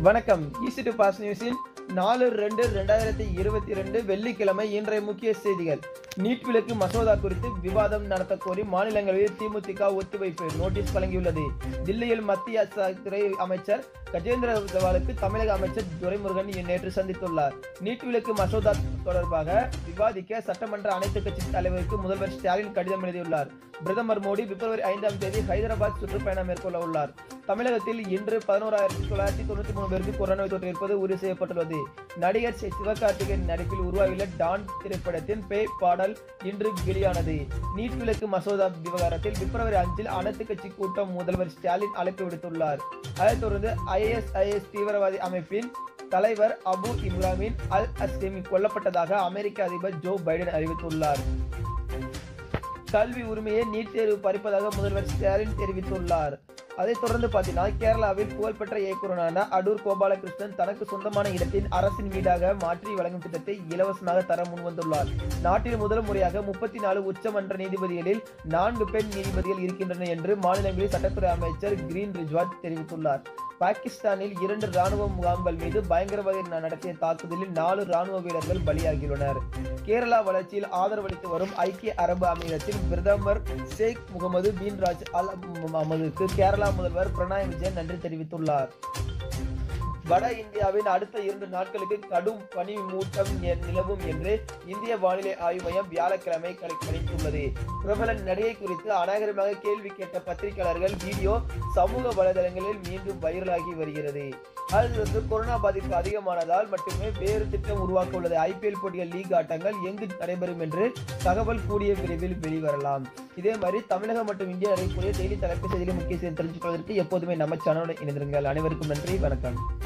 வணக்கம் easy to pass நியூஸின் நாலு ரெண்டு ரெண்டாயிரத்தி இருபத்தி ரெண்டு வெள்ளிக்கிழமை இன்றைய முக்கிய செய்திகள் நீட் விலக்கு மசோதா குறித்து விவாதம் நடத்த கோரி மாநிலங்களவையில் திமுக ஒத்திவைப்பு நோட்டீஸ் வழங்கியுள்ளது தில்லியில் மத்திய ச- துறை அமைச்சர் கஜேந்திர தவாலுக்கு தமிழக அமைச்சர் துரைமுருகன் நேற்று சந்தித்துள்ளார் நீட் விலக்கு மசோதா தொடர்பாக விவாதிக்க சட்டமன்ற அனைத்து கட்சி தலைவருக்கு முதல்வர் ஸ்டாலின் கடிதம் எழுதியுள்ளார் பிரதமர் மோடி பிப்ரவரி ஐந்தாம் தேதி ஹைதராபாத் சுற்றுப்பயணம் மேற்கொள்ள உள்ளார் தமிழகத்தில் இன்று பதினோராயிரத்தி தொள்ளாயிரத்தி தொண்ணூத்தி மூணு பேருக்கு கொரோனா நோய் தொற்று இருப்பது உறுதி செய்யப்பட்டுள்ளது நடிகர் சி- சிவகார்த்திகேயன் நடிப்பில் உருவாகியுள்ள டான் திரைப்படத்தின் பேய் பாடல் இன்று வெளியானது நீட் விலக்கு மசோதா விவகாரத்தில் பிப்ரவரி அஞ்சில் அனைத்து கட்சி கூட்டம் முதல்வர் ஸ்டாலின் அழைப்பு விடுத்துள்ளார் அதைத் தொடர்ந்து ஐஎஸ்ஐஎஸ் தீவிரவாதி அமைப்பின் தலைவர் அபு இப்ராமின் அல் அஸ்லிம் கொல்லப்பட்டதாக அமெரிக்க அதிபர் ஜோ பைடன் அறிவித்துள்ளார் கல்வி உரிமையை நீட் தேர்வு பறிப்பதாக முதல்வர் ஸ்டாலின் தெரிவித்துள்ளார் அதைத் தொடர்ந்து பார்த்தீங்கன்னா கேரளாவில் புகழ்பெற்ற இயக்குநரான அடூர் கோபாலகிருஷ்ணன் தனக்கு சொந்தமான இடத்தின் அரசின் வீடாக மாற்றி வழங்கும் திட்டத்தை இலவசமாக தர முன்வந்துள்ளார் நாட்டில் முதல் முறையாக முப்பத்தி நாலு உச்சமன்ற நீதிபதிகளில் நான்கு பெண் நீதிபதிகள் இருக்கின்றனர் என்று மாநிலங்களில் சட்டத்துறை அமைச்சர் கிரீன் ரிஜ்வாத் தெரிவித்துள்ளார் பாகிஸ்தானில் இரண்டு ராணுவ முகாம்கள் மீது பயங்கரவாதிகள் நடத்திய தாக்குதலில் நாலு ராணுவ வீரர்கள் பலியாகியுள்ளனர் கேரளா வளர்ச்சியில் ஆதரவளித்து வரும் ஐக்கிய அரபு அமீரத்தின் பிரதமர் ஷேக் முகமது பின் ராஜ் அல் முகமதுக்கு கேரளா முதல்வர் பினராயி விஜயன் நன்றி தெரிவித்துள்ளார் வட இந்தியாவின் அடுத்த இரண்டு நாட்களுக்கு கடும் பனி மூட்டம் நி- நிலவும் என்று இந்திய வானிலை ஆய்வு மையம் வியாழக்கிழமை கணி- கணித்துள்ளது பிரபல நடிகை குறித்து அநாகரிகமாக கேள்வி கேட்ட பத்திரிகையாளர்கள் வீடியோ சமூக வலைதளங்களில் மீண்டும் வைரலாகி வருகிறது அது வந்து கொரோனா பாதிப்பு அதிகமானதால் மட்டுமே வேறு திட்டம் உருவாக்க உள்ளது ஐபிஎல் போட்டிகள் லீக் ஆட்டங்கள் எங்கு நடைபெறும் என்று தகவல் கூடிய விரைவில் வெளிவரலாம் இதே மாதிரி தமிழகம் மற்றும் இந்தியா நடைபெறக்கூடிய டெய்லி தலைப்பு செய்திகளை முக்கிய செய்தி தெரிஞ்சுக்கொள்வதற்கு எப்போதுமே நம்ம சேனலுடன் இணைந்திருங்கள் அனைவருக்கும் நன்றி வணக்கம்